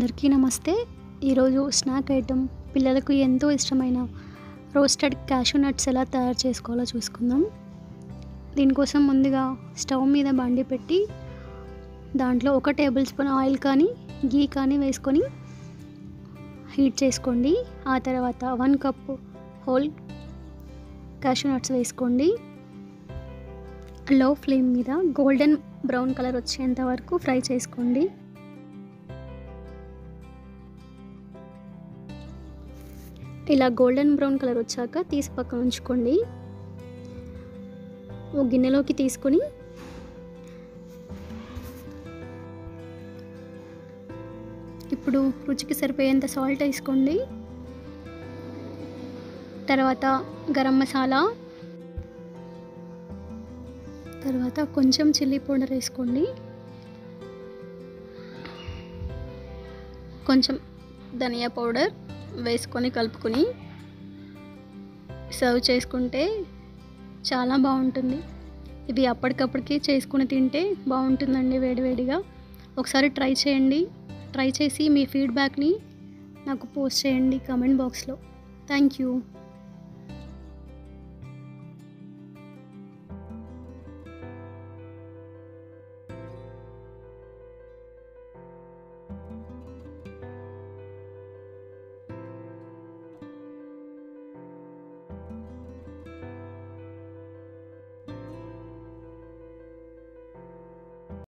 అందరికీ నమస్తే ఈరోజు స్నాక్ ఐటెం పిల్లలకు ఎంతో ఇష్టమైన రోస్టెడ్ క్యాషూ నట్స్ ఎలా తయారు చేసుకోవాలో చూసుకుందాం దీనికోసం ముందుగా స్టవ్ మీద బండి పెట్టి దాంట్లో ఒక టేబుల్ స్పూన్ ఆయిల్ కానీ గీ కానీ వేసుకొని హీట్ చేసుకోండి ఆ తర్వాత one cup whole cashew nuts వేసుకోండి లో ఫ్లేమ్ మీద గోల్డెన్ బ్రౌన్ కలర్ వచ్చేంత వరకు ఫ్రై చేసుకోండి ఇలా గోల్డెన్ బ్రౌన్ కలర్ వచ్చాక తీసి పక్కన ఉంచుకోండి ఓ గిన్నెలోకి తీసుకొని ఇప్పుడు రుచికి సరిపోయేంత సాల్ట్ వేసుకోండి తర్వాత గరం మసాలా తర్వాత కొంచెం చిల్లీ పౌడర్ వేసుకోండి కొంచెం ధనియా పౌడర్ వేసుకొని కలుపుకొని సర్వ్ చేసుకుంటే చాలా బాగుంటుంది ఇవి అప్పటికప్పటికి చేసుకుని తింటే బాగుంటుందండి వేడివేడిగా ఒకసారి ట్రై చేయండి ట్రై చేసి మీ ఫీడ్బ్యాక్ని నాకు పోస్ట్ చేయండి కమెంట్ బాక్స్లో థ్యాంక్ యూ